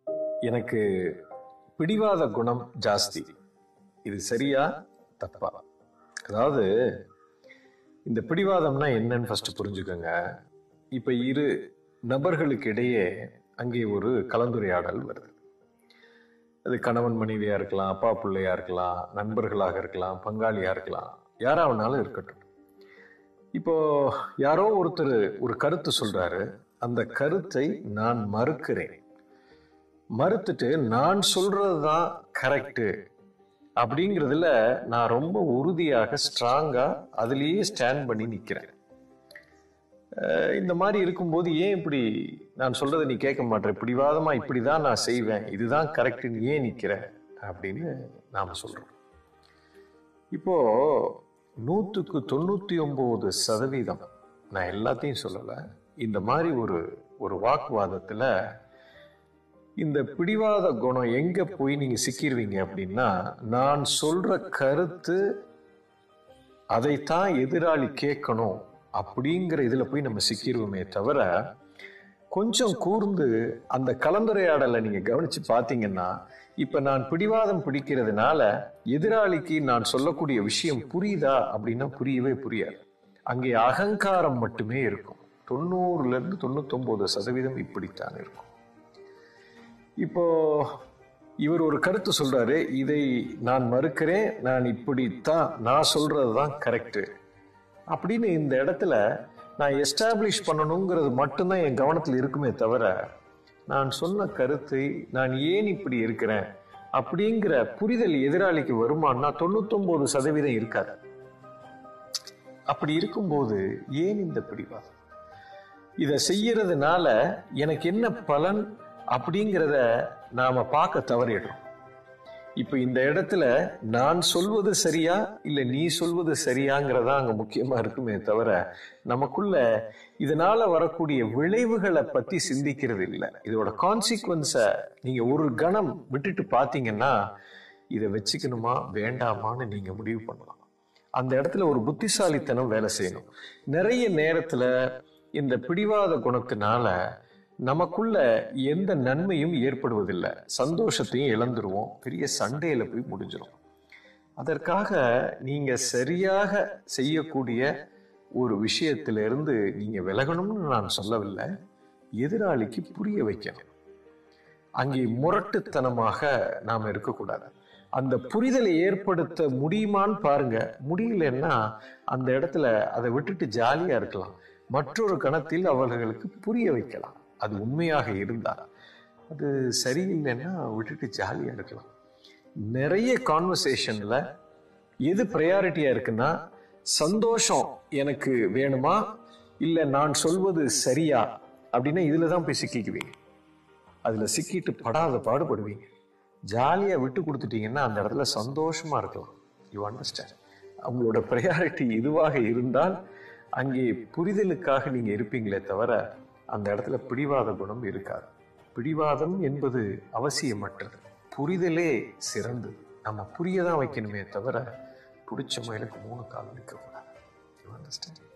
எனக்கு பிடிவாத குணம் ஜாஸ்தி இது சரியா தப்பா அதாவது இந்த பிடிவாதம்னா என்னன்னு ஃபர்ஸ்ட் புரிஞ்சுக்கோங்க இப்ப இரு நபர்களுக்கு இடையே அங்கே ஒரு கலந்துரையாடல் வருது அது கணவன் மனைவியா இருக்கலாம் அப்பா பிள்ளையா இருக்கலாம் நண்பர்களாக இருக்கலாம் பங்காளியா இருக்கலாம் யாரா வேணாலும் இருக்கட்டும் இப்போ யாரோ ஒருத்தர் ஒரு கருத்து சொல்றாரு அந்த கருத்தை நான் மறுக்கிறேன் மறுத்துட்டு நான் சொல்றதுதான் கரெக்டு அப்படிங்கிறதுல நான் ரொம்ப உறுதியாக ஸ்ட்ராங்கா அதுலேயே ஸ்டாண்ட் பண்ணி நிக்கிறேன் அஹ் இந்த மாதிரி இருக்கும்போது ஏன் இப்படி நான் சொல்றதை நீ கேட்க மாட்டேற பிடிவாதமா இப்படிதான் நான் செய்வேன் இதுதான் கரெக்ட்னு ஏன் நிக்கிற அப்படின்னு நாம சொல்றோம் இப்போ நூற்றுக்கு தொண்ணூத்தி ஒன்பது சதவீதம் நான் எல்லாத்தையும் சொல்லல இந்த மாதிரி ஒரு ஒரு வாக்குவாதத்துல இந்த பிடிவாத குணம் எங்க போய் நீங்க சிக்கிருவீங்க அப்படின்னா நான் சொல்ற கருத்து அதைத்தான் எதிராளி கேட்கணும் அப்படிங்கிற இதுல போய் நம்ம சிக்கிருவோமே தவிர கொஞ்சம் கூர்ந்து அந்த கலந்துரையாடலை நீங்க கவனிச்சு பார்த்தீங்கன்னா இப்ப நான் பிடிவாதம் பிடிக்கிறதுனால எதிராளிக்கு நான் சொல்லக்கூடிய விஷயம் புரியுதா அப்படின்னா புரியவே புரியாது அங்கே அகங்காரம் மட்டுமே இருக்கும் தொண்ணூறுல இருந்து தொண்ணூத்தொன்பது சதவீதம் இப்படித்தான் இருக்கும் இப்போ இவர் ஒரு கருத்து சொல்றாரு இதை நான் மறுக்கிறேன் நான் இப்படித்தான் நான் சொல்றதுதான் கரெக்ட் அப்படின்னு இந்த இடத்துல நான் எஸ்டாப்ளிஷ் பண்ணணுங்கிறது மட்டும்தான் என் கவனத்தில் இருக்குமே தவிர நான் சொன்ன கருத்தை நான் ஏன் இப்படி இருக்கிறேன் அப்படிங்கிற புரிதல் எதிராளிக்கு வருமானா தொண்ணூத்தொன்பது சதவீதம் இருக்காது அப்படி இருக்கும்போது ஏன் இந்த பிடிவாதம் இதை செய்யறதுனால எனக்கு என்ன பலன் அப்படிங்கிறத நாம பார்க்க தவறிடுறோம் இப்ப இந்த இடத்துல நான் சொல்வது சரியா இல்ல நீ சொல்வது சரியாங்கிறதா அங்க முக்கியமா இருக்குமே தவிர நமக்குள்ள இதனால வரக்கூடிய விளைவுகளை பத்தி சிந்திக்கிறது இல்லை இதோட கான்சிக்வன்ஸ நீங்க ஒரு கணம் விட்டுட்டு பாத்தீங்கன்னா இதை வச்சுக்கணுமா வேண்டாமான்னு நீங்க முடிவு பண்ணலாம் அந்த இடத்துல ஒரு புத்திசாலித்தனம் வேலை செய்யணும் நிறைய நேரத்துல இந்த பிடிவாத குணத்தினால நமக்குள்ள எந்த நன்மையும் ஏற்படுவதில்லை சந்தோஷத்தையும் இழந்துருவோம் பெரிய சண்டையில போய் முடிஞ்சிடும் அதற்காக நீங்க சரியாக செய்யக்கூடிய ஒரு விஷயத்திலிருந்து நீங்க விலகணும்னு நான் சொல்லவில்லை எதிராளிக்கு புரிய வைக்கணும் அங்கே முரட்டுத்தனமாக நாம் இருக்கக்கூடாது அந்த புரிதலை ஏற்படுத்த முடியுமான்னு பாருங்க முடியலன்னா அந்த இடத்துல அதை விட்டுட்டு ஜாலியா இருக்கலாம் மற்றொரு கணத்தில் அவர்களுக்கு புரிய வைக்கலாம் அது உண்மையாக இருந்தால் அது சரியில்லைன்னா விட்டுட்டு ஜாலியா இருக்கலாம் நிறைய கான்வர்சேஷன்ல எது ப்ரையாரிட்டியா இருக்குன்னா சந்தோஷம் எனக்கு வேணுமா இல்ல நான் சொல்வது சரியா அப்படின்னா இதுல தான் போய் சிக்கிக்குவீங்க அதுல சிக்கிட்டு படாத பாடுபடுவீங்க ஜாலியா விட்டு கொடுத்துட்டீங்கன்னா அந்த இடத்துல சந்தோஷமா இருக்கலாம் யூ அண்டர்ஸ்டாண்ட் அவங்களோட ப்ரையாரிட்டி இதுவாக இருந்தால் அங்கே புரிதலுக்காக நீங்க இருப்பீங்களே தவிர அந்த இடத்துல பிடிவாத குணம் இருக்காது பிடிவாதம் என்பது அவசியமற்றது புரிதலே சிறந்தது நம்ம புரிய தான் வைக்கணுமே தவிர பிடிச்ச மயிலுக்கு மூணு கால் நிற்கக்கூடாது யூ அண்டர்ஸ்டாண்ட்